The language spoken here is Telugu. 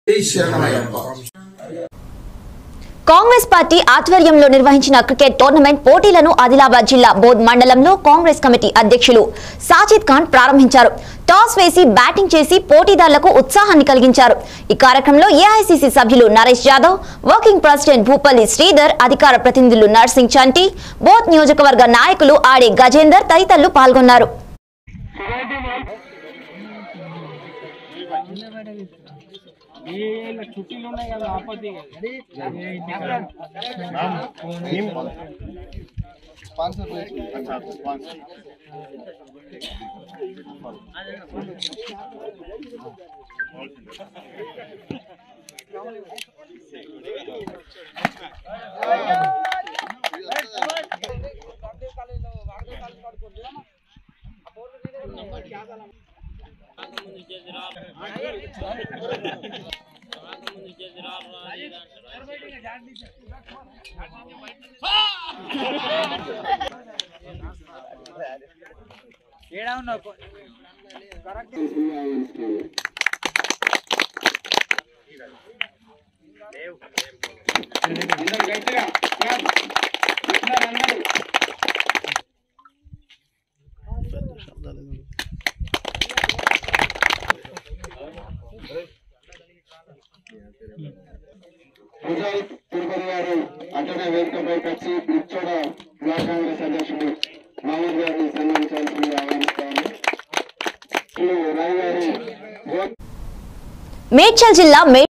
కాంగ్రెస్ పార్టీ ఆధ్వర్యంలో నిర్వహించిన క్రికెట్ టోర్నమెంట్ పోటీలను ఆదిలాబాద్ జిల్లా బోధ్ మండలంలో కాంగ్రెస్ కమిటీ అధ్యక్షులు సాజిద్ ఖాన్ ప్రారంభించారు టాస్ వేసి బ్యాటింగ్ చేసి పోటీదారులకు ఉత్సాహాన్ని కలిగించారు ఈ కార్యక్రమంలో ఏఐసిసి సభ్యులు నరేష్ యాదవ్ వర్కింగ్ ప్రెసిడెంట్ భూపల్లి శ్రీధర్ అధికార ప్రతినిధులు నర్సింగ్ చంటి బోధ్ నియోజకవర్గ నాయకులు ఆడే గజేందర్ తదితరులు పాల్గొన్నారు వీళ్ళ చుట్టీలు ఉన్నాయి కదా ఆపత్తి ఏడా ఉన్నావు కరెక్ట్ విజయ్ తిరుపతి గారు అటనే వేదికపైకి వచ్చి ఇచ్చోడ బ్లాక్ కాంగ్రెస్ అధ్యక్షుడు మహమ్మద్ గారిని సన్మానించాల్సింది ఆహ్వానిస్తాను రవి గారు మేడ్చల్ జిల్లా మే